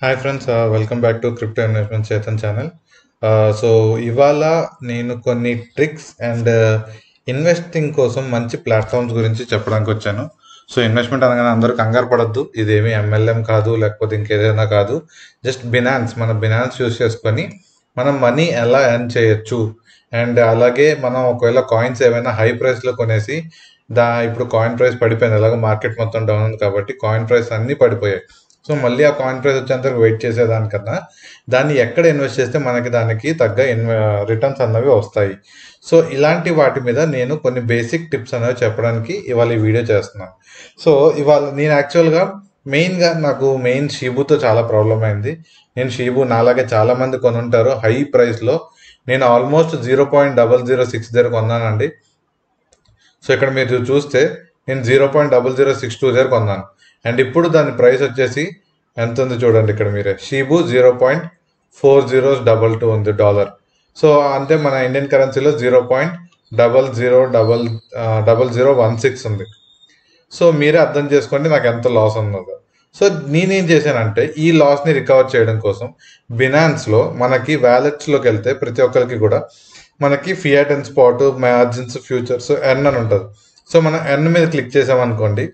hi friends welcome back to crypto investment Chetan channel so ఇవాళ నేను కొన్ని ట్రిక్స్ అండ్ ఇన్వెస్టింగ్ కోసం మంచి ప్లాట్ఫామ్స్ గురించి చెప్పడానికి వచ్చాను సో ఇన్వెస్ట్మెంట్ అనగానే అందరూ కంగారు పడద్దు ఇదేమి ఎంఎల్ఎం కాదు లేకపోతే ఇంకేదైనా కాదు జస్ట్ బినాన్స్ మన బినాన్స్ యూస్ చేసుకొని మనం మనీ ఎలా ఎర్న్ చేయొచ్చు అండ్ అలాగే మనం ఒకవేళ కాయిన్స్ ఏమైనా హై ప్రైస్లో కొనేసి దా ఇప్పుడు కాయిన్ ప్రైస్ పడిపోయింది ఎలాగో మార్కెట్ మొత్తం డౌన్ ఉంది కాబట్టి కాయిన్ ప్రైస్ అన్నీ పడిపోయాయి సో మళ్ళీ ఆ కాయిన్ ప్రైస్ వచ్చేంత వెయిట్ చేసేదానికన్నా దాన్ని ఎక్కడ ఇన్వెస్ట్ చేస్తే మనకి దానికి తగ్గ ఇన్వె రిటర్న్స్ అన్నవి వస్తాయి సో ఇలాంటి వాటి మీద నేను కొన్ని బేసిక్ టిప్స్ అనేవి చెప్పడానికి ఇవాళ ఈ వీడియో చేస్తున్నాను సో ఇవాళ నేను యాక్చువల్గా మెయిన్గా నాకు మెయిన్ షీబుతో చాలా ప్రాబ్లం అయింది నేను షీబు నాలాగే చాలా మంది కొని ఉంటారు హై ప్రైస్లో నేను almost zero point double zero six దగ్గర కొన్నానండి సో ఇక్కడ మీరు చూస్తే నేను zero point double zero six two దగ్గర కొన్నాను అండ్ ఇప్పుడు దాని ప్రైస్ వచ్చేసి ఎంత ఉంది చూడండి ఇక్కడ మీరే Shib zero point four zero double two ఉంది డాలర్ సో అంటే మన ఇండియన్ కరెన్సీలో zero point double zero double double zero one six ఉంది సో మీరే అర్థం చేసుకోండి నాకు ఎంత లాస్ ఉన్నదో సో నేనేం చేశానంటే ఈ లాస్ని రికవర్ చేయడం కోసం బినాన్స్లో మనకి వ్యాలెట్స్లోకి వెళ్తే ప్రతి ఒక్కరికి కూడా మనకి fiat and spot margins futures earn అని ఉంటుంది సో మనం ఎర్న్ మీద క్లిక్ చేసామనుకోండి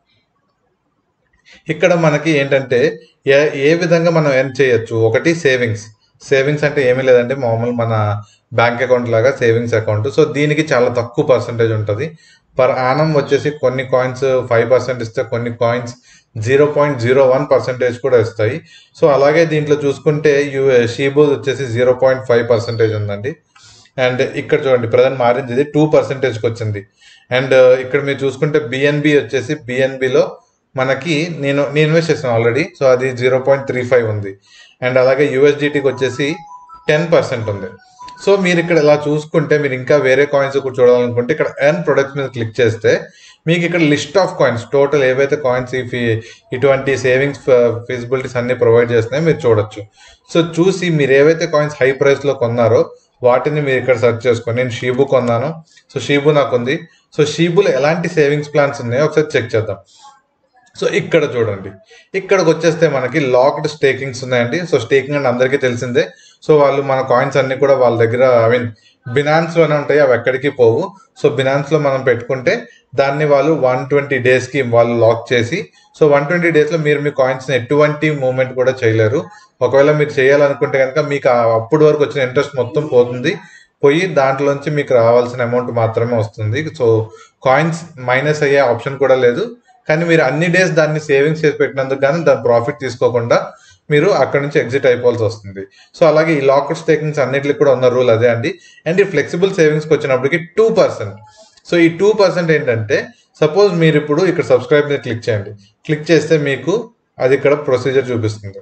ఇక్కడ మనకి ఏంటంటే ఏ ఏ విధంగా మనం ఎర్న్ చేయొచ్చు ఒకటి సేవింగ్స్ సేవింగ్స్ అంటే ఏమీ లేదంటే మామూలు మన బ్యాంక్ అకౌంట్ లాగా సేవింగ్స్ అకౌంట్ సో దీనికి చాలా తక్కువ పర్సంటేజ్ ఉంటుంది పర్ యానం వచ్చేసి కొన్ని కాయిన్స్ ఫైవ్ పర్సెంట్ ఇస్తే కొన్ని coins zero point zero one percentage కూడా ఇస్తాయి సో అలాగే దీంట్లో చూసుకుంటే యూ షీబో వచ్చేసి జీరో పాయింట్ ఫైవ్ పర్సెంటేజ్ ఉందండి అండ్ ఇక్కడ చూడండి ప్రజెంట్ మారింది ఇది టూ పర్సెంటేజ్కి వచ్చింది అండ్ ఇక్కడ మీరు చూసుకుంటే బిఎన్బి వచ్చేసి బిఎన్బిలో మనకి నేను నేను ఇన్వెస్ట్ చేసాను ఆల్రెడీ సో అది జీరో పాయింట్ త్రీ ఫైవ్ ఉంది అండ్ అలాగే యూఎస్డిటీకి వచ్చేసి టెన్ పర్సెంట్ ఉంది సో మీరు ఇక్కడ ఇలా చూసుకుంటే మీరు ఇంకా వేరే కాయిన్స్ కూడా చూడాలనుకుంటే ఇక్కడ ఎర్న్ ప్రొడక్ట్స్ మీద క్లిక్ చేస్తే మీకు ఇక్కడ లిస్ట్ ఆఫ్ కాయిన్స్ టోటల్ ఏవైతే కాయిన్స్ ఈ ఫీ ఇటువంటి సేవింగ్స్ ఫీజిబిలిటీస్ అన్ని ప్రొవైడ్ చేస్తున్నాయో మీరు చూడొచ్చు సో చూసి మీరు ఏవైతే కాయిన్స్ హై ప్రైస్లో కొన్నారో వాటిని మీరు ఇక్కడ సెర్చ్ చేసుకోండి నేను షీబు కొన్నాను సో షీబు నాకు ఉంది సో షీబులో ఎలాంటి సేవింగ్స్ ప్లాన్స్ ఉన్నాయో ఒకసారి చెక్ చేద్దాం సో ఇక్కడ చూడండి ఇక్కడికి వచ్చేస్తే మనకి లాక్డ్ స్టేకింగ్స్ ఉన్నాయండి సో స్టేకింగ్ అంటే అందరికీ తెలిసిందే సో వాళ్ళు మన కాయిన్స్ అన్ని కూడా వాళ్ళ దగ్గర ఐ మీన్ బినాన్స్లోనే ఉంటాయి అవి ఎక్కడికి పోవు సో బినాన్స్లో మనం పెట్టుకుంటే దాన్ని వాళ్ళు వన్ ట్వంటీ డేస్కి వాళ్ళు లాక్ చేసి సో వన్ ట్వంటీ డేస్లో మీరు మీ కాయిన్స్ని ఎటువంటి మూమెంట్ కూడా చేయలేరు ఒకవేళ మీరు చేయాలనుకుంటే కనుక మీకు అప్పటి వరకు వచ్చిన ఇంట్రెస్ట్ మొత్తం పోతుంది పోయి దాంట్లోంచి మీకు రావాల్సిన అమౌంట్ మాత్రమే వస్తుంది సో కాయిన్స్ మైనస్ అయ్యే ఆప్షన్ కూడా లేదు కానీ మీరు అన్ని డేస్ దాన్ని సేవింగ్స్ చేసి పెట్టినందుకు కానీ దాని ప్రాఫిట్ తీసుకోకుండా మీరు అక్కడ నుంచి ఎగ్జిట్ అయిపోవాల్సి వస్తుంది సో అలాగే ఈ లాకర్ స్టేకింగ్స్ అన్నిటికి కూడా ఉన్న రూల్ అదే అండి అండ్ ఈ ఫ్లెక్సిబుల్ సేవింగ్స్కి వచ్చినప్పటికి టూ పర్సెంట్ సో ఈ టూ పర్సెంట్ ఏంటంటే సపోజ్ మీరు ఇప్పుడు ఇక్కడ సబ్స్క్రైబ్ మీద క్లిక్ చేయండి క్లిక్ చేస్తే మీకు అది ఇక్కడ ప్రొసీజర్ చూపిస్తుంది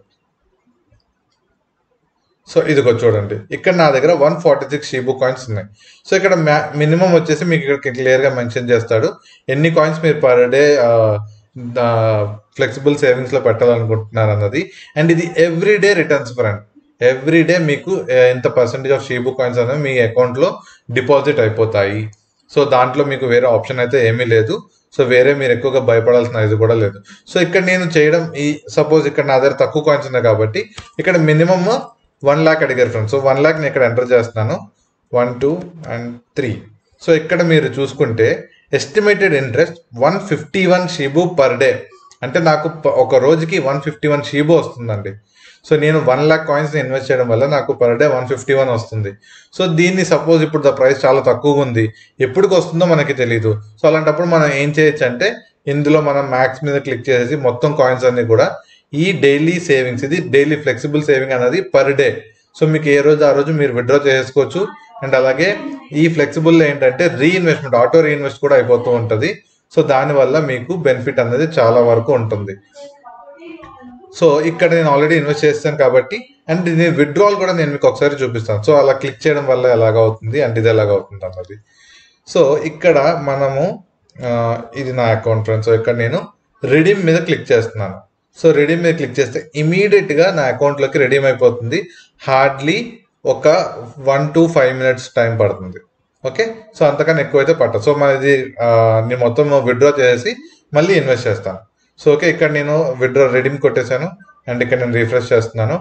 సో ఇదిగో చూడండి ఇక్కడ నా దగ్గర one forty six Shib coins ఉన్నాయి సో ఇక్కడ మినిమం వచ్చేసి మీకు ఇక్కడ క్లియర్గా మెన్షన్ చేస్తాడు ఎన్ని కాయిన్స్ మీరు పర్ డే ఫ్లెక్సిబుల్ సేవింగ్స్లో పెట్టాలనుకుంటున్నారు అన్నది అండ్ ఇది every day returns friend every day మీకు ఎంత పర్సెంటేజ్ ఆఫ్ షీబు కాయిన్స్ అనేవి మీ అకౌంట్లో డిపాజిట్ అయిపోతాయి సో దాంట్లో మీకు వేరే ఆప్షన్ అయితే ఏమీ లేదు సో వేరే మీరు ఎక్కువగా భయపడాల్సిన ఇది కూడా లేదు సో ఇక్కడ నేను చేయడం ఈ సపోజ్ ఇక్కడ నా దగ్గర తక్కువ కాయిన్స్ ఉన్నాయి కాబట్టి ఇక్కడ మినిమమ్ వన్ ల్యాక్ అడిగారు ఫ్రెండ్స్ సో వన్ ల్యాక్ నేను ఇక్కడ ఎంటర్ చేస్తున్నాను one two and three so ఇక్కడ మీరు చూసుకుంటే estimated interest one fifty one Shib per day అంటే నాకు ఒక రోజుకి వన్ ఫిఫ్టీ వన్ షీబు వస్తుందండి సో నేను వన్ ల్యాక్ కాయిన్స్ ఇన్వెస్ట్ చేయడం వల్ల నాకు per day one fifty one వస్తుంది సో దీన్ని సపోజ్ ఇప్పుడు ద ప్రైస్ చాలా తక్కువగా ఉంది ఎప్పటికి వస్తుందో మనకి తెలియదు సో అలాంటప్పుడు మనం ఏం చేయొచ్చు అంటే ఇందులో మనం మ్యాక్స్ మీద క్లిక్ చేసి మొత్తం కాయిన్స్ అన్ని కూడా ఈ డైలీ సేవింగ్స్ ఇది డైలీ ఫ్లెక్సిబుల్ సేవింగ్ అనేది పర్ డే సో మీకు ఏ రోజు ఆ రోజు మీరు విత్డ్రా చేసుకోవచ్చు అండ్ అలాగే ఈ ఫ్లెక్సిబుల్ ఏంటంటే రీఇన్వెస్ట్మెంట్ ఆటో రీఇన్వెస్ట్ కూడా అయిపోతూ ఉంటుంది సో దానివల్ల మీకు బెనిఫిట్ అనేది చాలా వరకు ఉంటుంది సో ఇక్కడ నేను ఆల్రెడీ ఇన్వెస్ట్ చేస్తాను కాబట్టి అండ్ నేను విత్డ్రాల్ కూడా నేను మీకు ఒకసారి చూపిస్తాను సో అలా క్లిక్ చేయడం వల్ల ఎలాగ అవుతుంది అండ్ ఇది ఎలాగ అవుతుంది అన్నది సో ఇక్కడ మనము ఇది నా అకౌంట్ ఫ్రెండ్స్ సో ఇక్కడ నేను రిడీమ్ మీద క్లిక్ చేస్తున్నాను సో రెడీమ్ మీద క్లిక్ చేస్తే ఇమీడియట్గా నా అకౌంట్లోకి రెడీమ్ అయిపోతుంది హార్డ్లీ ఒక one two five minutes time పడుతుంది ఓకే సో అంతకన్నా ఎక్కువైతే పట్టదు సో మనది నేను మొత్తం విత్డ్రా చేసి మళ్ళీ ఇన్వెస్ట్ చేస్తాను సో ఓకే ఇక్కడ నేను విత్డ్రా రెడీమ్ కొట్టేశాను అండ్ ఇక్కడ నేను రిఫ్రెష్ చేస్తున్నాను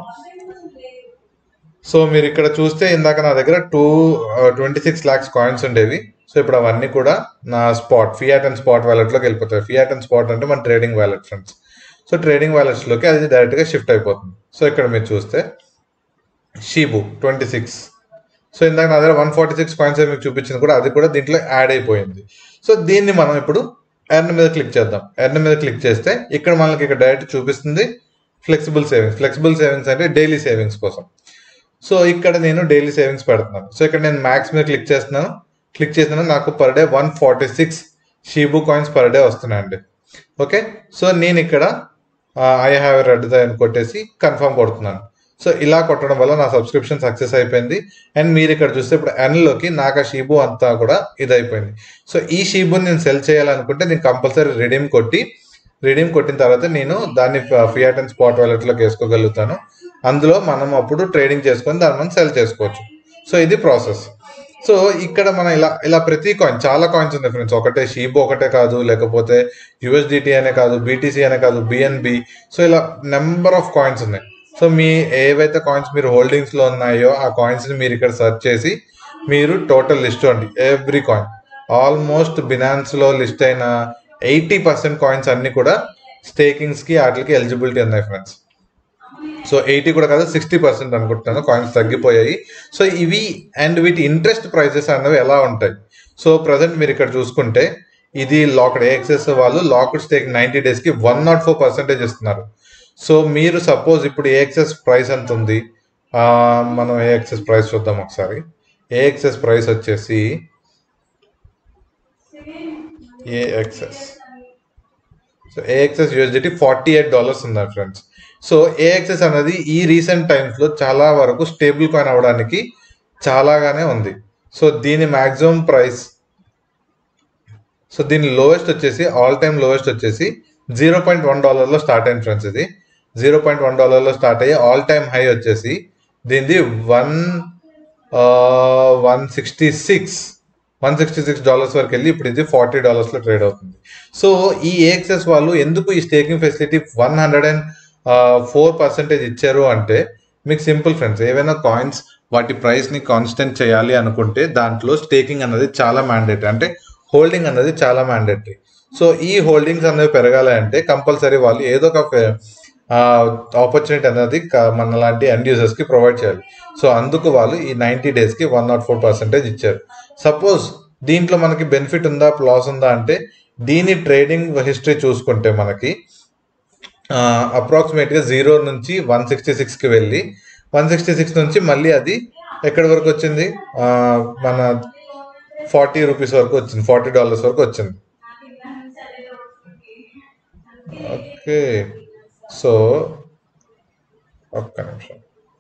సో మీరు ఇక్కడ చూస్తే ఇందాక నా దగ్గర two twenty six lakhs coins ఉండేవి సో ఇప్పుడు అవన్నీ కూడా నా స్పాట్ ఫియాట్ అండ్ స్పాట్ వ్యాలెట్లోకి వెళ్ళిపోతాయి ఫియాట్ అండ్ స్పాట్ అంటే మన trading wallet friends so trading వ్యాలెట్స్లోకి అది డైరెక్ట్గా షిఫ్ట్ అయిపోతుంది సో ఇక్కడ మీరు చూస్తే షీబు ట్వంటీ సిక్స్ సో ఇందాక నా దగ్గర వన్ ఫార్టీ సిక్స్ కాయిన్స్ మీకు చూపించింది కూడా అది కూడా దీంట్లో యాడ్ అయిపోయింది సో దీన్ని మనం ఇప్పుడు ఎర్న్ మీద క్లిక్ చేద్దాం ఎర్న్ మీద క్లిక్ చేస్తే ఇక్కడ మనకి ఇక్కడ డైరెక్ట్ చూపిస్తుంది ఫ్లెక్సిబుల్ సేవింగ్స్ ఫ్లెక్సిబుల్ సేవింగ్స్ అంటే డైలీ సేవింగ్స్ కోసం సో ఇక్కడ నేను డైలీ సేవింగ్స్ పెడుతున్నాను సో ఇక్కడ నేను మ్యాక్స్ మీద క్లిక్ చేస్తున్నాను క్లిక్ చేసినా నాకు per day one forty six Shib coins per day వస్తున్నాయండి ఓకే సో నేను ఇక్కడ ఐ హ్యావ్ రెడ్ అని కొట్టేసి కన్ఫర్మ్ కొడుతున్నాను సో ఇలా కొట్టడం వల్ల నా సబ్స్క్రిప్షన్ సక్సెస్ అయిపోయింది అండ్ మీరు ఇక్కడ చూస్తే ఇప్పుడు ఎన్లోకి నాకు ఆ షీబు అంతా కూడా ఇది అయిపోయింది సో ఈ షీబుని నేను సెల్ చేయాలనుకుంటే నేను కంపల్సరీ రిడీమ్ కొట్టి రిడీమ్ కొట్టిన తర్వాత నేను దాన్ని ఫియాట్ అండ్ స్పాట్ వాలెట్లోకి వేసుకోగలుగుతాను అందులో మనం అప్పుడు ట్రేడింగ్ చేసుకొని దాన్ని మనం సెల్ చేసుకోవచ్చు సో ఇది ప్రాసెస్ సో ఇక్కడ మనం ఇలా ఇలా ప్రతి కాయిన్ చాలా కాయిన్స్ ఉన్నాయి ఫ్రెండ్స్ ఒకటే షీబో ఒకటే కాదు లేకపోతే యుఎస్డిటి అనే కాదు బీటీసీ అనే కాదు బిఎన్బి సో ఇలా నెంబర్ ఆఫ్ కాయిన్స్ ఉన్నాయి సో మీ ఏవైతే కాయిన్స్ మీరు హోల్డింగ్స్ లో ఉన్నాయో ఆ కాయిన్స్ ని మీరు ఇక్కడ సెర్చ్ చేసి మీరు టోటల్ లిస్ట్ చూడండి ఎవ్రీ కాయిన్ ఆల్మోస్ట్ బినాన్స్ లో లిస్ట్ అయిన ఎయిటీ పర్సెంట్ కాయిన్స్ అన్ని కూడా స్టేకింగ్స్ కి వాటికి ఎలిజిబిలిటీ ఉన్నాయి ఫ్రెండ్స్ సో ఎయిటీ కూడా కాదు సిక్స్టీ పర్సెంట్ అనుకుంటున్నాను కాయిన్స్ తగ్గిపోయాయి సో ఇవి అండ్ వీటి ఇంట్రెస్ట్ ప్రైసెస్ అనేవి ఎలా ఉంటాయి సో ప్రజెంట్ మీరు ఇక్కడ చూసుకుంటే ఇది లాక్డ్ ఏఎక్సెస్ వాళ్ళు లాక్డ్ స్టేక్ నైంటీ డేస్కి వన్ నాట్ ఫోర్ పర్సెంటేజ్ ఇస్తున్నారు సో మీరు సపోజ్ ఇప్పుడు ఏఎక్సెస్ ప్రైస్ ఎంత ఉంది ఆ, మనం ఏఎక్సెస్ ప్రైస్ చూద్దాం ఒకసారి ఏఎక్సెస్ ప్రైస్ వచ్చేసి AXS so AXS USDT forty eight dollars ఉన్నాయి ఫ్రెండ్స్ సో ఏఎక్సెస్ అనేది ఈ రీసెంట్ టైమ్స్లో చాలా వరకు స్టేబుల్ కాయిన్ అవ్వడానికి చాలాగానే ఉంది సో దీని మ్యాక్సిమం ప్రైస్ సో దీని లోయెస్ట్ వచ్చేసి ఆల్ టైమ్ లోయెస్ట్ వచ్చేసి జీరో పాయింట్ వన్ డాలర్లో స్టార్ట్ అయింది ఫ్రెండ్స్ ఇది జీరో పాయింట్ వన్ డాలర్లో స్టార్ట్ అయ్యి ఆల్ టైమ్ హై వచ్చేసి దీనిది one one sixty six one sixty six dollars వరకు వెళ్ళి ఇప్పుడు ఇది ఫార్టీ డాలర్స్లో ట్రేడ్ అవుతుంది సో ఈ ఏఎక్సెస్ వాళ్ళు ఎందుకు ఈ staking facility one hundred and four percentage ఇచ్చారు అంటే మీకు సింపుల్ ఫ్రెండ్స్ ఏవైనా కాయిన్స్ వాటి ప్రైస్ని కాన్స్టెంట్ చేయాలి అనుకుంటే దాంట్లో స్టేకింగ్ అనేది చాలా మ్యాండేటరీ అంటే హోల్డింగ్ అనేది చాలా మ్యాండేటరీ సో ఈ హోల్డింగ్స్ అనేవి పెరగాలి అంటే కంపల్సరీ వాళ్ళు ఏదో ఒక ఆపర్చునిటీ అనేది క- మన లాంటి ఎండ్ యూజర్స్కి ప్రొవైడ్ చేయాలి సో అందుకు వాళ్ళు ఈ నైంటీ డేస్కి వన్ నాట్ ఫోర్ పర్సెంటేజ్ ఇచ్చారు సపోజ్ దీంట్లో మనకి బెనిఫిట్ ఉందా లాస్ ఉందా అంటే దీని ట్రేడింగ్ హిస్టరీ చూసుకుంటే మనకి అప్రాక్సిమేట్గా జీరో నుంచి వన్ సిక్స్టీ సిక్స్కి వెళ్ళి వన్ సిక్స్టీ సిక్స్ నుంచి మళ్ళీ అది ఎక్కడి వరకు వచ్చింది ఆ, మన ఫార్టీ రూపీస్ వరకు వచ్చింది ఫార్టీ డాలర్స్ వరకు వచ్చింది ఓకే సో ఒక్క నిమిషం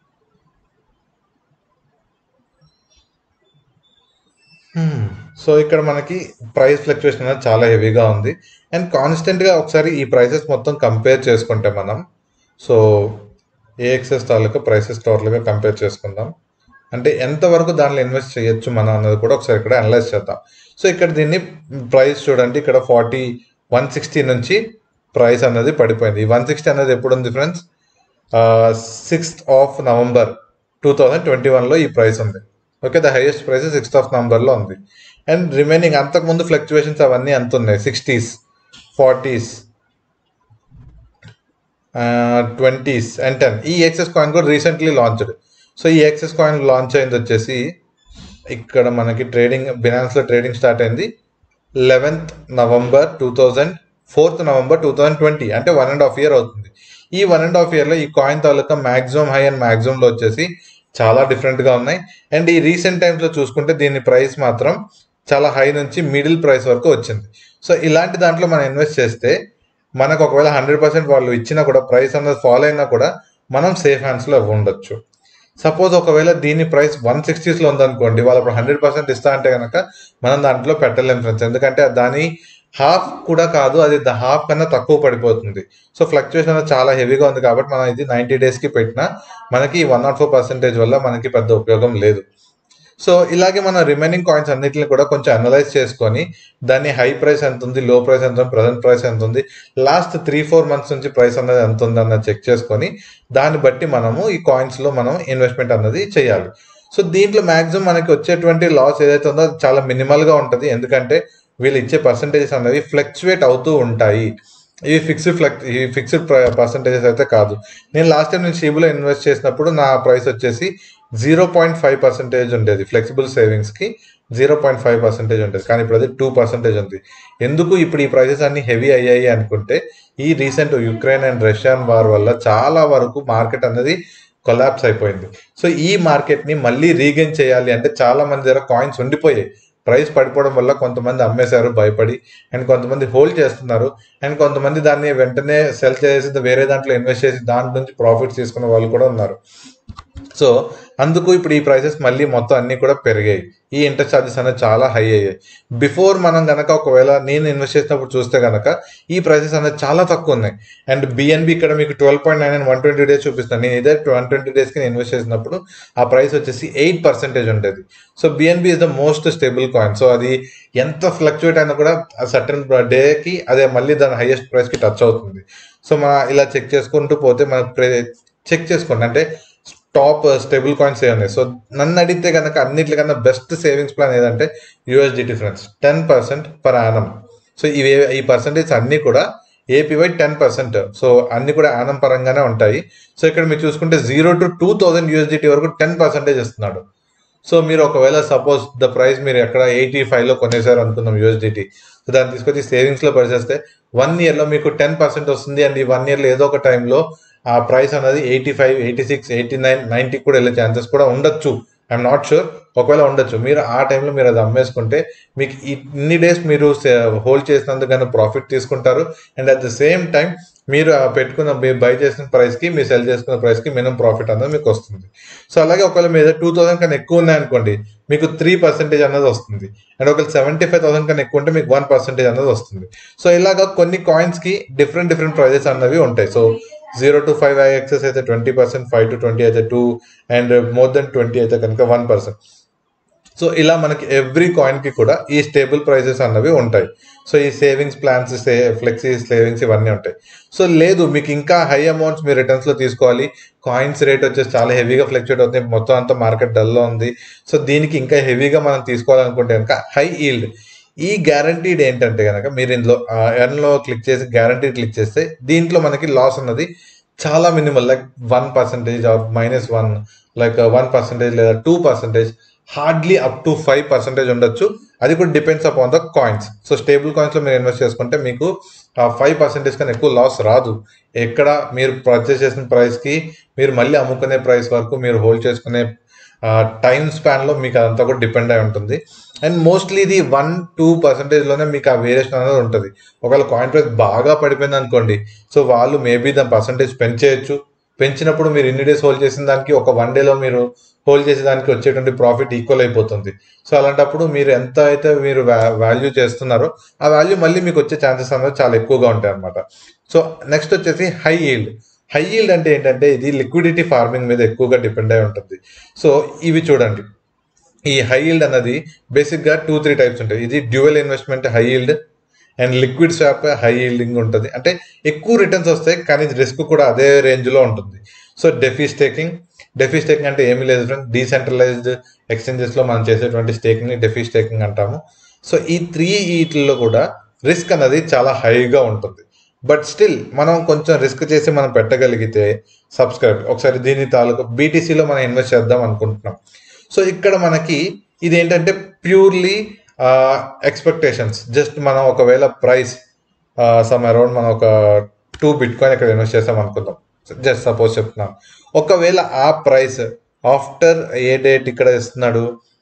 సో ఇక్కడ మనకి ప్రైస్ ఫ్లక్చుయేషన్ అనేది చాలా హెవీగా ఉంది అండ్ కాన్స్టెంట్గా ఒకసారి ఈ ప్రైసెస్ మొత్తం కంపేర్ చేసుకుంటే మనం సో ఏఎక్సెస్ తాలూకా ప్రైసెస్ టోటల్గా కంపేర్ చేసుకుందాం అంటే ఎంతవరకు దాంట్లో ఇన్వెస్ట్ చేయొచ్చు మనం అన్నది కూడా ఒకసారి ఇక్కడ అనలైజ్ చేద్దాం సో ఇక్కడ దీన్ని ప్రైస్ చూడండి ఇక్కడ ఫార్టీ వన్ సిక్స్టీ నుంచి ప్రైస్ అనేది పడిపోయింది ఈ వన్ సిక్స్టీ అనేది ఎప్పుడు ఉంది friends sixth of November two thousand twenty వన్లో ఈ ప్రైస్ ఉంది okay the highest price sixth of నవంబర్లో ఉంది అండ్ రిమైనింగ్ అంతకుముందు ఫ్లక్చువేషన్స్ అవన్నీ ఎంత ఉన్నాయి sixties forties twenties and ten ఈ ఎక్సెస్ కాయిన్ కూడా రీసెంట్లీ లాంచ్డ్ సో ఈ ఎక్సెస్ కాయిన్ లాంచ్ అయింది వచ్చేసి ఇక్కడ మనకి ట్రేడింగ్ బినాన్స్లో ట్రేడింగ్ స్టార్ట్ అయింది eleventh November two thousand fourth November two thousand twenty అంటే వన్ అండ్ హాఫ్ ఇయర్ అవుతుంది ఈ వన్ అండ్ హాఫ్ ఇయర్లో ఈ కాయిన్ తాలూకా మ్యాక్సిమం హై అండ్ మ్యాక్సిమంలో వచ్చేసి చాలా డిఫరెంట్గా ఉన్నాయి అండ్ ఈ రీసెంట్ టైమ్స్లో చూసుకుంటే దీని ప్రైస్ మాత్రం చాలా హై నుంచి మిడిల్ ప్రైస్ వరకు వచ్చింది సో ఇలాంటి దాంట్లో మనం ఇన్వెస్ట్ చేస్తే మనకు ఒకవేళ హండ్రెడ్ పర్సెంట్ వాళ్ళు ఇచ్చినా కూడా ప్రైస్ అనేది ఫాలో అయినా కూడా మనం సేఫ్ హ్యాండ్స్లో ఉండొచ్చు సపోజ్ ఒకవేళ దీని ప్రైస్ వన్ సిక్స్టీస్లో ఉందనుకోండి వాళ్ళు అప్పుడు హండ్రెడ్ పర్సెంట్ ఇస్తా అంటే కనుక మనం దాంట్లో పెట్టలేం ఫ్రెండ్స్ ఎందుకంటే దాని హాఫ్ కూడా కాదు అది ద హాఫ్ కన్నా తక్కువ పడిపోతుంది సో ఫ్లక్చుయేషన్ అనేది చాలా హెవీగా ఉంది కాబట్టి మనం ఇది నైంటీ డేస్కి పెట్టినా మనకి వన్ నాట్ ఫోర్ పర్సెంటేజ్ వల్ల మనకి పెద్ద ఉపయోగం లేదు సో ఇలాగే మన రిమైనింగ్ కాయిన్స్ అన్నిటిని కూడా కొంచెం అనలైజ్ చేసుకొని దాని హై ప్రైస్ ఎంత ఉంది లో ప్రైస్ ఎంత ఉంది ప్రజెంట్ ప్రైస్ ఎంత ఉంది లాస్ట్ త్రీ ఫోర్ మంత్స్ నుంచి ప్రైస్ అనేది ఎంత ఉంది అన్నది చెక్ చేసుకొని దాన్ని బట్టి మనము ఈ కాయిన్స్ లో మనం ఇన్వెస్ట్మెంట్ అన్నది చేయాలి సో దీంట్లో మాక్సిమం మనకి వచ్చేటువంటి లాస్ ఏదైతే ఉందో అది చాలా మినిమల్ గా ఉంటుంది ఎందుకంటే వీళ్ళు ఇచ్చే పర్సంటేజెస్ అనేవి ఫ్లక్చువేట్ అవుతూ ఉంటాయి ఇవి ఫిక్స్డ్ ఫ్లక్ ఈ ఫిక్స్డ్ పర్సంటేజెస్ అయితే కాదు నేను లాస్ట్ టైం నేను షీబులో ఇన్వెస్ట్ చేసినప్పుడు నా ప్రైస్ వచ్చేసి జీరో పాయింట్ ఫైవ్ పర్సెంటేజ్ ఉండేది ఫ్లెక్సిబుల్ సేవింగ్స్ కి జీరో పాయింట్ ఫైవ్ పర్సెంటేజ్ ఉంటుంది కానీ ఇప్పుడు అది టూ పర్సెంటేజ్ ఉంది ఎందుకు ఇప్పుడు ఈ ప్రైసెస్ అన్ని హెవీ అయ్యాయి అనుకుంటే ఈ recent Ukraine and Russian war వల్ల చాలా వరకు మార్కెట్ అనేది కొలాప్స్ అయిపోయింది సో ఈ మార్కెట్ ని మళ్ళీ రీగెయిన్ చేయాలి అంటే చాలా మంది దగ్గర కాయిన్స్ ఉండిపోయాయి ప్రైస్ పడిపోవడం వల్ల కొంతమంది అమ్మేశారు భయపడి అండ్ కొంతమంది హోల్డ్ చేస్తున్నారు అండ్ కొంతమంది దాన్ని వెంటనే సెల్ చేసి వేరే దాంట్లో ఇన్వెస్ట్ చేసి దాంట్లో నుంచి ప్రాఫిట్స్ తీసుకున్న వాళ్ళు కూడా ఉన్నారు సో అందుకు ఇప్పుడు ఈ ప్రైసెస్ మళ్ళీ మొత్తం అన్ని కూడా పెరిగాయి ఈ ఇంట్రెస్ట్ ఛార్జెస్ అనేది చాలా హై అయ్యాయి బిఫోర్ మనం గనక ఒకవేళ నేను ఇన్వెస్ట్ చేసినప్పుడు చూస్తే గనక ఈ ప్రైసెస్ అనేది చాలా తక్కువ ఉన్నాయి అండ్ బిఎన్బి ఇక్కడ మీకు twelve point nine one twenty days చూపిస్తాను నేను ఇదే వన్ ట్వంటీ డేస్కి నేను ఇన్వెస్ట్ చేసినప్పుడు ఆ ప్రైస్ వచ్చేసి ఎయిట్ పర్సెంటేజ్ ఉండేది so BNB is the most stable coin so అది ఎంత ఫ్లక్చువేట్ అయినా కూడా సర్టన్ డేకి అదే మళ్ళీ దాని హైయెస్ట్ ప్రైస్కి టచ్ అవుతుంది సో మన ఇలా చెక్ చేసుకుంటూ పోతే మన చెక్ చేసుకోండి అంటే టాప్ స్టేబుల్ కాయిన్స్ ఏ ఉన్నాయి సో నన్ను అడిగితే కనుక అన్నిటికన్నా బెస్ట్ సేవింగ్స్ ప్లాన్ ఏదంటే USDT friends ten percent per annum so ఇవి ఈ పర్సంటేజ్ అన్ని కూడా ఏపీవై టెన్ పర్సెంట్ సో అన్ని కూడా యానం పరంగానే ఉంటాయి సో ఇక్కడ మీరు చూసుకుంటే zero to two thousand USDT వరకు టెన్ పర్సెంటేజ్ ఇస్తున్నాడు సో మీరు ఒకవేళ సపోజ్ ద ప్రైస్ మీరు ఎక్కడ ఎయిటీ ఫైవ్లో కొనేసారు అనుకుందాం యూఎస్డిటీ సో దాన్ని తీసుకొచ్చి సేవింగ్స్లో పరిచేస్తే వన్ ఇయర్లో మీకు టెన్ పర్సెంట్ వస్తుంది అండ్ ఈ వన్ ఇయర్లో ఏదో ఒక టైంలో ఆ ప్రైస్ అనేది eighty five eighty six eighty nine నైన్టీకి కూడా వెళ్ళే ఛాన్సెస్ కూడా ఉండొచ్చు ఐఎమ్ నాట్ షూర్ ఒకవేళ ఉండొచ్చు మీరు ఆ టైంలో మీరు అది అమ్మేసుకుంటే మీకు ఇన్ని డేస్ మీరు హోల్డ్ చేసినందుకు కానీ ప్రాఫిట్ తీసుకుంటారు and at the same time మీరు ఆ పెట్టుకున్న మీరు బై చేసిన ప్రైస్కి మీరు సెల్ చేసుకున్న ప్రైస్కి మినిమం ప్రాఫిట్ అనేది మీకు వస్తుంది సో అలాగే ఒకవేళ మీద టూ థౌసండ్ కన్నా ఎక్కువ ఉన్నాయనుకోండి మీకు త్రీ పర్సెంటేజ్ అనేది వస్తుంది అండ్ ఒకవేళ సెవెంటీ ఫైవ్ థౌసండ్ కన్నా ఎక్కువ ఉంటే మీకు వన్ పర్సెంటేజ్ అనేది వస్తుంది సో ఇలాగా కొన్ని కాయిన్స్కి డిఫరెంట్ డిఫరెంట్ ప్రైజెస్ అన్నవి ఉంటాయి so zero to five AXS అయితే twenty percent five to twenty అయితే two and more than twenty అయితే కనుక వన్ పర్సెంట్ సో ఇలా మనకి ఎవ్రీ కాయిన్కి కూడా ఈ స్టేబుల్ ప్రైసెస్ అన్నవి ఉంటాయి సో ఈ savings plans say flexi savings ఇవన్నీ ఉంటాయి సో లేదు మీకు ఇంకా హై అమౌంట్స్ మీరు రిటర్న్స్లో తీసుకోవాలి కాయిన్స్ రేట్ వచ్చేసి చాలా హెవీగా ఫ్లక్చుయేట్ అవుతుంది మొత్తం అంతా మార్కెట్ డల్లో ఉంది సో దీనికి ఇంకా హెవీగా మనం తీసుకోవాలనుకుంటే కనుక హై ఈల్డ్ ఈ గ్యారంటీడ్ ఏంటంటే కనుక మీరు ఇందులో ఎర్న్లో క్లిక్ చేసి గ్యారంటీ క్లిక్ చేస్తే దీంట్లో మనకి లాస్ ఉన్నది చాలా minimal like one percentage or minus one like one percentage లేదా two percentage hardly up to five percentage ఉండొచ్చు అది కూడా depends upon the coins so stable కాయిన్స్లో మీరు ఇన్వెస్ట్ చేసుకుంటే మీకు ఫైవ్ పర్సెంటేజ్ కన్నా ఎక్కువ లాస్ రాదు ఎక్కడ మీరు పర్చేస్ చేసిన ప్రైస్కి మీరు మళ్ళీ అమ్ముకునే ప్రైస్ వరకు మీరు హోల్డ్ చేసుకునే టైం స్పాన్లో మీకు అదంతా కూడా డిపెండ్ అయి ఉంటుంది అండ్ మోస్ట్లీ ఇది వన్ టూ పర్సెంటేజ్లోనే మీకు ఆ వేరియేషన్ అనేది ఉంటుంది ఒకవేళ కాయిన్ ప్రైస్ బాగా పడిపోయింది అనుకోండి సో వాళ్ళు మేబీ దాని పర్సంటేజ్ పెంచేయచ్చు పెంచినప్పుడు మీరు ఎన్ని డేస్ హోల్డ్ చేసిన దానికి ఒక వన్ డేలో మీరు హోల్డ్ చేసే దానికి వచ్చేటువంటి ప్రాఫిట్ ఈక్వల్ అయిపోతుంది సో అలాంటప్పుడు మీరు ఎంత అయితే మీరు వాల్యూ చేస్తున్నారో ఆ వాల్యూ మళ్ళీ మీకు వచ్చే ఛాన్సెస్ అనేది చాలా ఎక్కువగా ఉంటాయి అనమాట సో నెక్స్ట్ వచ్చేసి హై ఈల్డ్ హై ఈల్డ్ అంటే ఏంటంటే ఇది లిక్విడిటీ ఫార్మింగ్ మీద ఎక్కువగా డిపెండ్ అయి ఉంటుంది సో ఇవి చూడండి ఈ హై ఈల్డ్ అన్నది బేసిక్గా టూ త్రీ టైప్స్ ఉంటాయి ఇది dual investment high yield and liquid swap high yielding ఉంటుంది అంటే ఎక్కువ రిటర్న్స్ వస్తాయి కానీ రిస్క్ కూడా అదే రేంజ్లో ఉంటుంది so DeFi staking DeFi staking అంటే ఏమీ లేదు ఫ్రెండ్ డీసెంట్రలైజ్డ్ ఎక్స్చేంజెస్లో మనం చేసేటువంటి స్టేకింగ్ డెఫీ స్టేకింగ్ అంటాము సో ఈ త్రీ ఈట్లలో కూడా రిస్క్ అనేది చాలా హైగా ఉంటుంది బట్ స్టిల్ మనం కొంచెం రిస్క్ చేసి మనం పెట్టగలిగితే సబ్స్క్రైబ్ ఒకసారి దీని తాలూకు బీటీసీలో మనం ఇన్వెస్ట్ చేద్దాం అనుకుంటున్నాం సో ఇక్కడ మనకి ఇదేంటంటే ప్యూర్లీ ఎక్స్పెక్టేషన్స్ జస్ట్ మనం ఒకవేళ ప్రైస్ సమ్ అరౌండ్ మనం ఒక టూ బిట్ కాయిన్ ఇక్కడ ఇన్వెస్ట్ చేస్తాం అనుకుందాం జస్ట్ సపోజ్ చెప్తున్నాం ఒకవేళ ఆ ప్రైస్ ఆఫ్టర్ ఏ డేట్ ఇక్కడ ఇస్తున్నాడు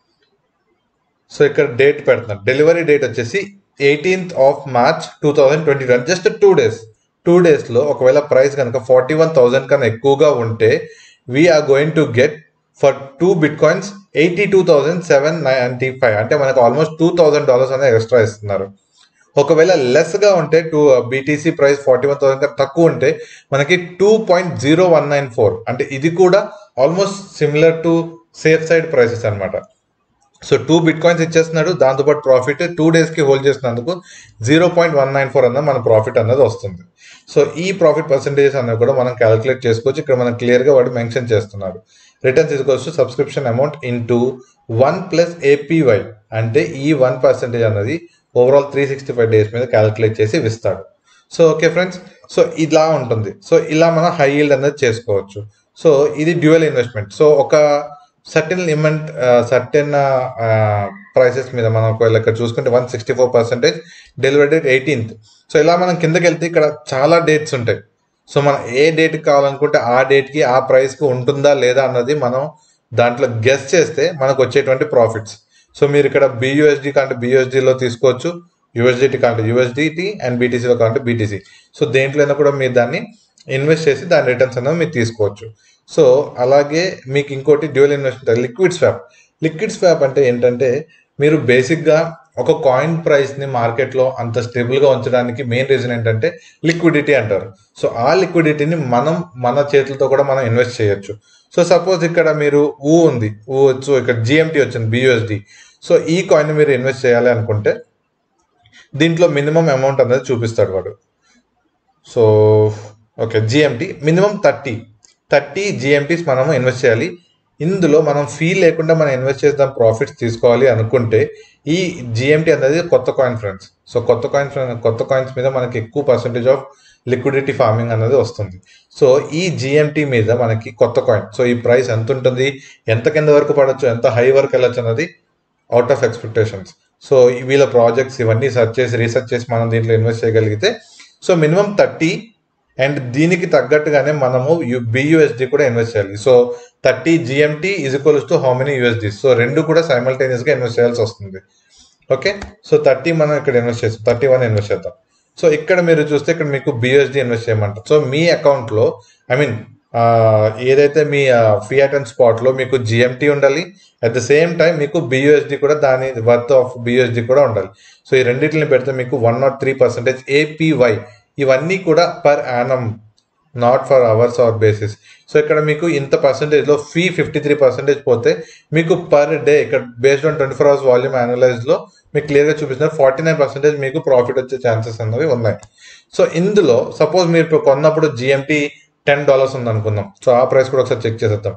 సో ఇక్కడ డేట్ పెడుతున్నాడు డెలివరీ డేట్ వచ్చేసి eighteenth of March two thousand twenty one just two days two డేస్లో ఒకవేళ ప్రైస్ కనుక ఫార్టీ వన్ థౌజండ్ కన్నా ఎక్కువగా ఉంటే we're going to get for two bitcoins eighty two thousand seven ninety five అంటే మనకు almost two thousand dollars అనేది extra ఇస్తున్నారు ఒకవేళ లెస్గా ఉంటే two BTC price forty one thousand కన్నా తక్కువ ఉంటే మనకి two point zero one nine four అంటే ఇది కూడా almost similar to safe side prices అనమాట సో టూ బిట్ కాయిన్స్ ఇచ్చేస్తున్నాడు దాంతోపాటు ప్రాఫిట్ టూ డేస్కి హోల్డ్ చేసినందుకు zero point one nine four అన్నది మన ప్రాఫిట్ అన్నది వస్తుంది సో ఈ ప్రాఫిట్ పర్సంటేజెస్ అన్నది కూడా మనం క్యాలిక్యులేట్ చేసుకోవచ్చు ఇక్కడ మనం క్లియర్గా వాడు మెన్షన్ చేస్తున్నాడు రిటర్న్స్ ఇదికోవచ్చు subscription amount into one plus APY అంటే ఈ వన్ పర్సెంటేజ్ అన్నది overall three sixty five days మీద క్యాలిక్యులేట్ చేసి ఇస్తాడు సో ఓకే ఫ్రెండ్స్ సో ఇలా ఉంటుంది సో ఇలా మనం హై ఈల్డ్ అనేది చేసుకోవచ్చు సో ఇది డ్యూయల్ ఇన్వెస్ట్మెంట్ సో ఒక సర్టెన్ లిమెంట్ సర్టెన్ ప్రైసెస్ మీద మనం ఒకవేళ ఇక్కడ చూసుకుంటే one sixty four percentage delivery date eighteenth so ఇలా మనం కిందకి వెళ్తే ఇక్కడ చాలా డేట్స్ ఉంటాయి సో మనం ఏ డేట్కి కావాలనుకుంటే ఆ డేట్కి ఆ ప్రైస్కి ఉంటుందా లేదా అన్నది మనం దాంట్లో గెస్ చేస్తే మనకు వచ్చేటువంటి ప్రాఫిట్స్ సో మీరు ఇక్కడ బియూఎస్డి కంటే బియూఎస్డిలో తీసుకోవచ్చు యూఎస్డిటీ కంటే యూఎస్డిటీ అండ్ బీటీసీలో కంటే బీటీసీ సో దేంట్లో కూడా మీరు దాన్ని ఇన్వెస్ట్ చేసి దాని రిటర్న్స్ అనేది మీరు తీసుకోవచ్చు సో అలాగే మీకు ఇంకోటి dual investment liquid swap liquid swap అంటే ఏంటంటే మీరు బేసిక్గా ఒక కాయిన్ ప్రైస్ని మార్కెట్లో అంత స్టేబుల్గా ఉంచడానికి మెయిన్ రీజన్ ఏంటంటే లిక్విడిటీ అంటారు సో ఆ లిక్విడిటీని మనం మన చేతులతో కూడా మనం ఇన్వెస్ట్ చేయొచ్చు సో సపోజ్ ఇక్కడ మీరు ఊ ఉంది ఊ వచ్చు ఇక్కడ జిఎంటీ వచ్చింది బియూఎస్డి సో ఈ కాయిన్ మీరు ఇన్వెస్ట్ చేయాలి అనుకుంటే దీంట్లో మినిమం అమౌంట్ అనేది చూపిస్తాడు వాడు so okay GMT minimum thirty thirty GMTs మనము ఇన్వెస్ట్ చేయాలి ఇందులో మనం ఫీ లేకుండా మనం ఇన్వెస్ట్ చేద్దాం ప్రాఫిట్స్ తీసుకోవాలి అనుకుంటే ఈ జిఎంటీ అనేది కొత్త కాయిన్ ఫ్రెండ్స్ సో కొత్త కాయిన్స్ కొత్త కాయిన్స్ మీద మనకి ఎక్కువ పర్సెంటేజ్ ఆఫ్ లిక్విడిటీ ఫార్మింగ్ అనేది వస్తుంది సో ఈ జిఎంటీ మీద మనకి కొత్త కాయిన్ సో ఈ ప్రైస్ ఎంత ఉంటుంది ఎంత కింద వరకు పడవచ్చు ఎంత హై వరకు వెళ్ళొచ్చు అన్నది అవుట్ ఆఫ్ ఎక్స్పెక్టేషన్స్ సో వీళ్ళ ప్రాజెక్ట్స్ ఇవన్నీ సెర్చ్ చేసి రీసెర్చ్ చేసి మనం దీంట్లో ఇన్వెస్ట్ చేయగలిగితే సో మినిమం థర్టీ అండ్ దీనికి తగ్గట్టుగానే మనము బియూఎస్డి కూడా ఇన్వెస్ట్ చేయాలి so thirty GMT is equals to how many USD so రెండు కూడా సైమల్టేనియస్గా ఇన్వెస్ట్ చేయాల్సి వస్తుంది ఓకే సో థర్టీ మనం ఇక్కడ ఇన్వెస్ట్ చేస్తాం థర్టీ వన్ ఇన్వెస్ట్ చేద్దాం సో ఇక్కడ మీరు చూస్తే ఇక్కడ మీకు బిఎస్డి ఇన్వెస్ట్ చేయమంటారు సో మీ అకౌంట్లో ఐ మీన్ ఏదైతే మీ ఫియాట్ అండ్ స్పాట్లో మీకు జిఎంటీ ఉండాలి అట్ ద సేమ్ టైం మీకు బియూఎస్డి కూడా దాని వర్త్ ఆఫ్ బియూఎస్డి కూడా ఉండాలి సో ఈ రెండింటిని పెడితే మీకు one nought three percentage APY ఇవన్నీ కూడా per annum not for hours or basis so ఇక్కడ మీకు ఇంత పర్సెంటేజ్లో ఫీ ఫిఫ్టీ త్రీ పర్సెంటేజ్ పోతే మీకు పర్ డే ఇక్కడ based on twenty four hours volume అనలైజ్లో మీకు క్లియర్గా చూపిస్తున్నారు ఫార్టీ నైన్ పర్సెంటేజ్ మీకు ప్రాఫిట్ వచ్చే ఛాన్సెస్ అనేవి ఉన్నాయి సో ఇందులో సపోజ్ మీరు ఇప్పుడు కొన్నప్పుడు జిఎంటీ టెన్ డాలర్స్ ఉంది అనుకుందాం సో ఆ ప్రైస్ కూడా ఒకసారి చెక్ చేసేద్దాం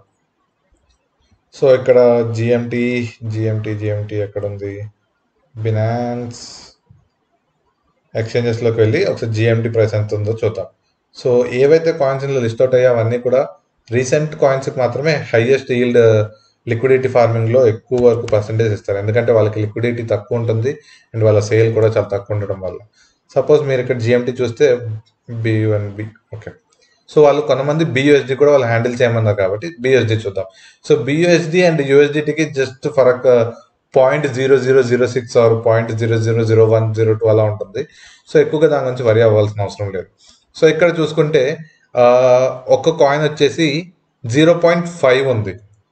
సో ఇక్కడ జిఎంటీ జిఎంటీ జిఎంటీ ఎక్కడ ఉంది బినాన్స్ ఎక్స్చేంజెస్లోకి వెళ్ళి ఒకసారి జిఎంటీ ప్రైస్ ఎంత ఉందో చూద్దాం సో ఏవైతే కాయిన్స్ ఇందులో లిస్ట్ అవుట్ అయ్యో అవన్నీ కూడా రీసెంట్ కాయిన్స్కి మాత్రమే హైయెస్ట్ ఈల్డ్ లిక్విడిటీ ఫార్మింగ్లో ఎక్కువ వరకు పర్సంటేజ్ ఇస్తారు ఎందుకంటే వాళ్ళకి లిక్విడిటీ తక్కువ ఉంటుంది అండ్ వాళ్ళ సేల్ కూడా చాలా తక్కువ ఉండడం వల్ల సపోజ్ మీరు ఇక్కడ జిఎంటీ చూస్తే బిఎన్ బి ఓకే సో వాళ్ళు కొంతమంది బియూఎస్డి కూడా వాళ్ళు హ్యాండిల్ చేయమన్నారు కాబట్టి బియూఎస్డి చూద్దాం సో బియూఎస్డి అండ్ యూఎస్డిటీకి జస్ట్ ఫరక్ point zero zero zero six or point zero zero zero one zero two అలా ఉంటుంది సో ఎక్కువగా దాని గురించి వరి అవ్వాల్సిన అవసరం లేదు సో ఇక్కడ చూసుకుంటే ఒక్క కాయిన్ వచ్చేసి జీరో పాయింట్ ఫైవ్ ఉంది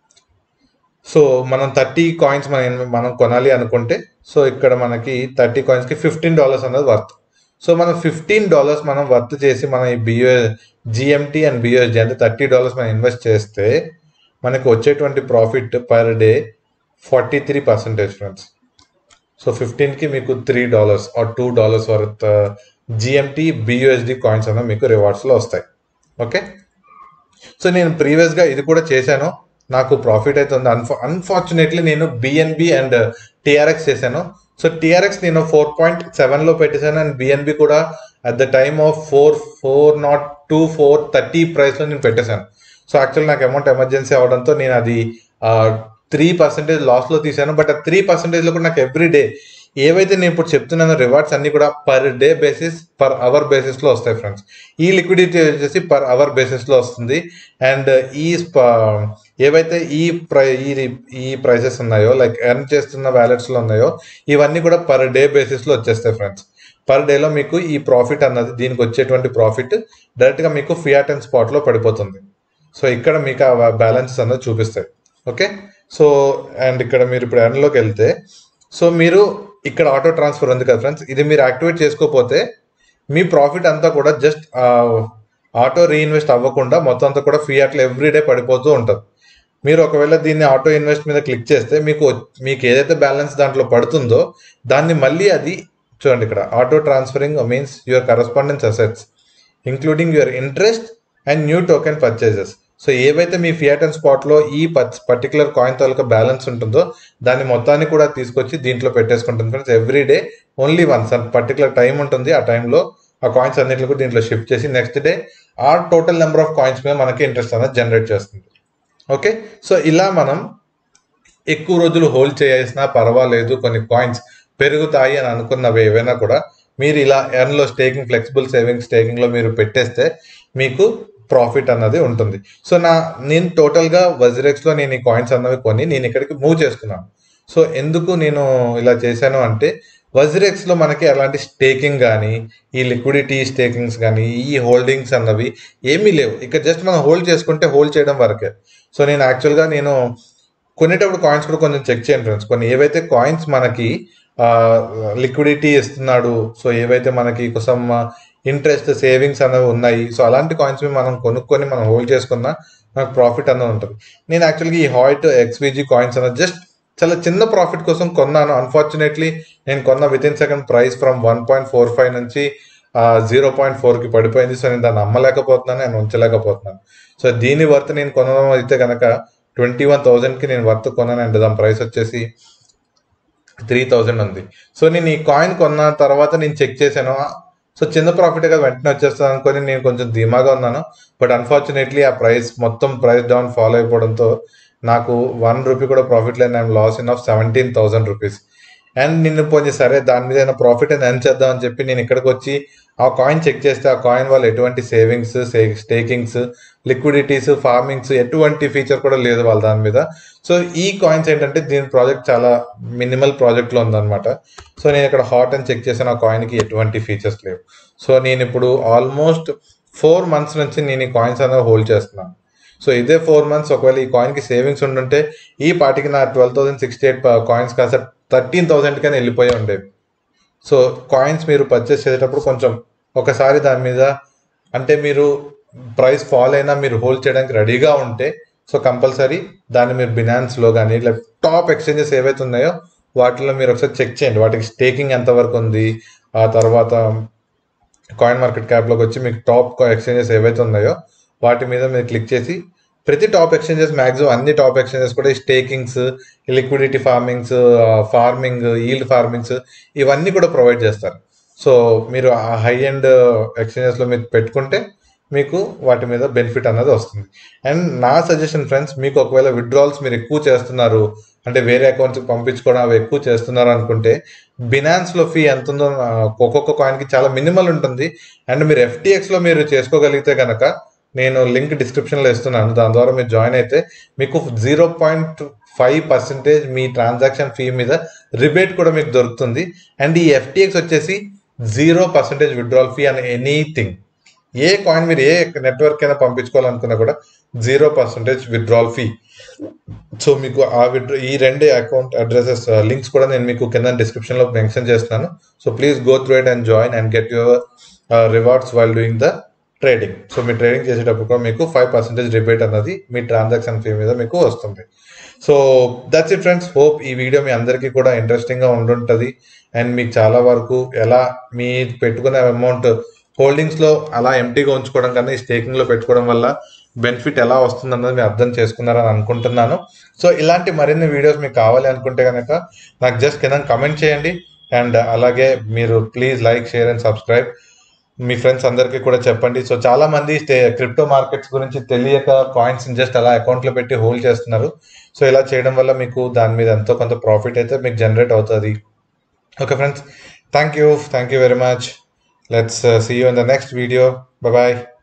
సో మనం థర్టీ కాయిన్స్ మనం మనం కొనాలి అనుకుంటే సో ఇక్కడ మనకి థర్టీ కాయిన్స్కి ఫిఫ్టీన్ డాలర్స్ అనేది వర్త్ సో మనం ఫిఫ్టీన్ డాలర్స్ మనం వర్త్ చేసి మన ఈ బియూ జిఎంటీ అండ్ బియూఎస్డి అంటే థర్టీ డాలర్స్ మనం ఇన్వెస్ట్ చేస్తే మనకు వచ్చేటువంటి profit per day forty three percentage friends so ఫిఫ్టీన్కి మీకు three dollars or two dollars worth GMT BUSD coins అనేవి మీకు రివార్డ్స్లో వస్తాయి ఓకే సో నేను ప్రీవియస్గా ఇది కూడా చేశాను నాకు ప్రాఫిట్ అవుతుంది అన్ఫా అన్ఫార్చునేట్లీ నేను బిఎన్బి అండ్ టీఆర్ఎక్స్ చేశాను సో టీఆర్ఎక్స్ నేను ఫోర్ పాయింట్ సెవెన్లో పెట్టేశాను అండ్ బిఎన్బి కూడా at the time of four four nought two four thirty ప్రైస్లో నేను పెట్టేశాను సో యాక్చువల్ నాకు అమౌంట్ ఎమర్జెన్సీ అవడంతో నేను అది త్రీ పర్సెంటేజ్ లాస్లో తీశాను బట్ ఆ త్రీ పర్సెంటేజ్లో కూడా నాకు ఎవ్రీ డే ఏవైతే నేను ఇప్పుడు చెప్తున్నానో రివార్డ్స్ అన్ని కూడా per day basis per hour బేసిస్లో వస్తాయి ఫ్రెండ్స్ ఈ లిక్విడిటీ వచ్చేసి పర్ అవర్ బేసిస్లో వస్తుంది అండ్ ఈ ఏవైతే ఈ ప్రై ఈ ఈ ప్రైసెస్ ఉన్నాయో లైక్ ఎర్న్ చేస్తున్న వ్యాలెట్స్లో ఉన్నాయో ఇవన్నీ కూడా పర్ డే బేసిస్లో వచ్చేస్తాయి ఫ్రెండ్స్ పర్ డేలో మీకు ఈ ప్రాఫిట్ అన్నది దీనికి వచ్చేటువంటి ప్రాఫిట్ డైరెక్ట్గా మీకు ఫియాట్ అండ్ స్పాట్లో పడిపోతుంది సో ఇక్కడ మీకు ఆ బ్యాలెన్సెస్ అన్నది చూపిస్తాయి ఓకే సో అండ్ ఇక్కడ మీరు ఇప్పుడు ఎర్న్లోకి వెళ్తే సో మీరు ఇక్కడ ఆటో ట్రాన్స్ఫర్ ఉంది కదా ఫ్రెండ్స్ ఇది మీరు యాక్టివేట్ చేసుకోకపోతే మీ ప్రాఫిట్ అంతా కూడా జస్ట్ ఆటో రీఇన్వెస్ట్ అవ్వకుండా మొత్తం అంతా కూడా ఫియాట్లో ఎవ్రీడే పడిపోతూ ఉంటుంది మీరు ఒకవేళ దీన్ని ఆటో ఇన్వెస్ట్ మీద క్లిక్ చేస్తే మీకు మీకు ఏదైతే బ్యాలెన్స్ దాంట్లో పడుతుందో దాన్ని మళ్ళీ అది చూడండి ఇక్కడ auto transferring means your correspondence assets including your interest and new token purchases so ఏవైతే మీ ఫియాట్ అండ్ స్పాట్లో ఈ పర్టికులర్ కాయిన్ తాలూకా బ్యాలెన్స్ ఉంటుందో దాన్ని మొత్తాన్ని కూడా తీసుకొచ్చి దీంట్లో పెట్టేసుకుంటుంది friends every day only once particular time ఉంటుంది ఆ టైంలో ఆ కాయిన్స్ అన్నింటిని కూడా దీంట్లో షిఫ్ట్ చేసి నెక్స్ట్ డే ఆ టోటల్ నెంబర్ ఆఫ్ కాయిన్స్ మీద మనకి ఇంట్రెస్ట్ అనేది జనరేట్ చేస్తుంది ఓకే సో ఇలా మనం ఎక్కువ రోజులు హోల్డ్ చేయాల్సిన పర్వాలేదు కొన్ని కాయిన్స్ పెరుగుతాయి అని అనుకున్నవి ఏవైనా కూడా మీరు ఇలా ఎర్న్లో స్టేకింగ్ ఫ్లెక్సిబుల్ సేవింగ్ స్టేకింగ్లో మీరు పెట్టేస్తే మీకు ప్రాఫిట్ అన్నది ఉంటుంది సో నా నేను టోటల్గా వజ్రెక్స్లో నేను ఈ కాయిన్స్ అన్నవి కొని నేను ఇక్కడికి మూవ్ చేసుకున్నాను సో ఎందుకు నేను ఇలా చేశాను అంటే వజ్రెక్స్లో మనకి అలాంటి స్టేకింగ్ కానీ ఈ లిక్విడిటీ స్టేకింగ్స్ కానీ ఈ హోల్డింగ్స్ అన్నవి ఏమీ లేవు ఇక్కడ జస్ట్ మనం హోల్డ్ చేసుకుంటే హోల్డ్ చేయడం వరకే సో నేను యాక్చువల్గా నేను కొనేటప్పుడు కాయిన్స్ కూడా కొంచెం చెక్ చేయండి ఫ్రెండ్స్ కొన్ని ఏవైతే కాయిన్స్ మనకి లిక్విడిటీ ఇస్తున్నాడు సో ఏవైతే మనకి కోసం ఇంట్రెస్ట్ సేవింగ్స్ అనేవి ఉన్నాయి సో అలాంటి కాయిన్స్ మనం కొనుక్కొని మనం హోల్డ్ చేసుకున్నా మనకు ప్రాఫిట్ అన్నది ఉంటుంది నేను యాక్చువల్గా ఈ హాయిట్ ఎక్స్విజీ కాయిన్స్ అన్నది జస్ట్ చాలా చిన్న ప్రాఫిట్ కోసం కొన్నాను అన్ఫార్చునేట్లీ నేను కొన్న within second price from one point four five నుంచి జీరో పాయింట్ ఫోర్కి పడిపోయింది సో నేను దాన్ని అమ్మలేకపోతున్నాను నేను ఉంచలేకపోతున్నాను సో దీని వర్త్ నేను కొనడం అయితే కనుక ట్వంటీ వన్ థౌజండ్కి నేను వర్త్ కొన్నాను అండ్ దాని ప్రైస్ వచ్చేసి త్రీ థౌజండ్ ఉంది సో నేను ఈ కాయిన్ కొన్న తర్వాత నేను చెక్ చేశాను సో చిన్న ప్రాఫిట్ కదా వెంటనే వచ్చేస్తాను అనుకొని నేను కొంచెం ధీమాగా ఉన్నాను బట్ అన్ఫార్చునేట్లీ ఆ ప్రైస్ మొత్తం ప్రైస్ డౌన్ ఫాలో అయిపోవడంతో నాకు వన్ రూపీ కూడా ప్రాఫిట్ లేని I'm loss in of seventeen thousand rupees and నిన్ను పోనీ సరే దాని మీద ఏమైనా ప్రాఫిట్ అని ఎర్న్ చేద్దాం అని చెప్పి నేను ఇక్కడికి వచ్చి ఆ కాయిన్ చెక్ చేస్తే ఆ కాయిన్ వాళ్ళు ఎటువంటి సేవింగ్స్ స్టేకింగ్స్ లిక్విడిటీస్ ఫార్మింగ్స్ ఎటువంటి ఫీచర్ కూడా లేదు వాళ్ళ దాని మీద సో ఈ కాయిన్స్ ఏంటంటే దీని ప్రాజెక్ట్ చాలా మినిమల్ ప్రాజెక్ట్లో ఉందన్నమాట సో నేను ఇక్కడ హాట్ అని చెక్ చేసిన ఆ కాయిన్కి ఎటువంటి ఫీచర్స్ లేవు సో నేను ఇప్పుడు ఆల్మోస్ట్ ఫోర్ మంత్స్ నుంచి నేను ఈ కాయిన్స్ అనేది హోల్డ్ చేస్తున్నాను సో ఇదే ఫోర్ మంత్స్ ఒకవేళ ఈ కాయిన్కి సేవింగ్స్ ఉండుంటే ఈ పాటికి నా twelve thousand sixty eight coins కాస్త థర్టీన్ థౌసండ్కైనా వెళ్ళిపోయి ఉండేవి సో కాయిన్స్ మీరు పర్చేస్ చేసేటప్పుడు కొంచెం ఒకసారి దాని మీద అంటే మీరు ప్రైస్ ఫాల్ అయినా మీరు హోల్డ్ చేయడానికి రెడీగా ఉంటే సో కంపల్సరీ దాన్ని మీరు బినాన్స్లో కానీ ఇట్లా టాప్ ఎక్స్చేంజెస్ ఏవైతే ఉన్నాయో వాటిలో మీరు ఒకసారి చెక్ చేయండి వాటికి స్టేకింగ్ ఎంతవరకు ఉంది ఆ తర్వాత కాయిన్ మార్కెట్ క్యాప్లోకి వచ్చి మీకు టాప్ ఎక్స్చేంజెస్ ఏవైతే ఉన్నాయో వాటి మీద మీరు క్లిక్ చేసి ప్రతి టాప్ ఎక్స్చేంజెస్ మ్యాక్సిమం అన్ని టాప్ ఎక్స్చేంజెస్ కూడా stakings liquidity farmings farming yield farmings ఇవన్నీ కూడా ప్రొవైడ్ చేస్తారు సో మీరు ఆ హై ఎండ్ ఎక్స్చేంజెస్లో మీరు పెట్టుకుంటే మీకు వాటి మీద బెనిఫిట్ అన్నది వస్తుంది అండ్ నా సజెషన్ ఫ్రెండ్స్ మీకు ఒకవేళ విత్డ్రాల్స్ మీరు ఎక్కువ చేస్తున్నారు అంటే వేరే అకౌంట్స్కి పంపించుకోవడం అవి ఎక్కువ చేస్తున్నారు అనుకుంటే బినాన్స్లో ఫీ ఎంత ఉందో ఒక్కొక్క కాయిన్కి చాలా మినిమల్ ఉంటుంది అండ్ మీరు ఎఫ్టీఎక్స్లో మీరు చేసుకోగలిగితే కనుక నేను లింక్ డిస్క్రిప్షన్లో ఇస్తున్నాను దాని ద్వారా మీరు జాయిన్ అయితే మీకు జీరో పాయింట్ ఫైవ్ పర్సెంటేజ్ మీ ట్రాన్సాక్షన్ ఫీ మీద రిబేట్ కూడా మీకు దొరుకుతుంది అండ్ ఈ ఎఫ్టీఎక్స్ వచ్చేసి జీరో పర్సెంటేజ్ విత్డ్రాల్ ఫీ అని ఎనీథింగ్ ఏ కాయిన్ మీరు ఏ నెట్వర్క్ అయినా పంపించుకోవాలనుకున్నా కూడా zero percentage withdrawal fee so మీకు ఆ విత్డ్రా ఈ రెండు అకౌంట్ అడ్రసెస్ లింక్స్ కూడా నేను మీకు కింద డిస్క్రిప్షన్లో మెన్షన్ చేస్తున్నాను so please go through it and join and get your rewards while doing the trading so మీరు ట్రేడింగ్ చేసేటప్పుడు కూడా మీకు ఫైవ్ పర్సెంటేజ్ రిబేట్ అన్నది మీ ట్రాన్సాక్షన్ ఫీ మీద మీకు వస్తుంది so that's it friends hope ఈ వీడియో మీ అందరికీ కూడా ఇంట్రెస్టింగ్గా ఉండుంటుంది అండ్ మీకు చాలా వరకు ఎలా మీ పెట్టుకునే అమౌంట్ హోల్డింగ్స్లో అలా ఎంటీగా ఉంచుకోవడం కన్నా ఈ స్టేకింగ్లో పెట్టుకోవడం వల్ల బెనిఫిట్ ఎలా వస్తుందన్నది మీరు అర్థం చేసుకున్నారని అనుకుంటున్నాను సో ఇలాంటి మరిన్ని వీడియోస్ మీకు కావాలి అనుకుంటే కనుక నాకు జస్ట్ కింద కమెంట్ చేయండి అండ్ అలాగే మీరు please like share and subscribe మీ ఫ్రెండ్స్ అందరికీ కూడా చెప్పండి సో చాలా మంది క్రిప్టో మార్కెట్స్ గురించి తెలియక కాయిన్స్ జస్ట్ అలా అకౌంట్లో పెట్టి హోల్డ్ చేస్తున్నారు సో ఇలా చేయడం వల్ల మీకు దాని మీద ఎంతో కొంత ప్రాఫిట్ అయితే మీకు జనరేట్ అవుతుంది okay friends thank you thank you very much let's see you in the next video bye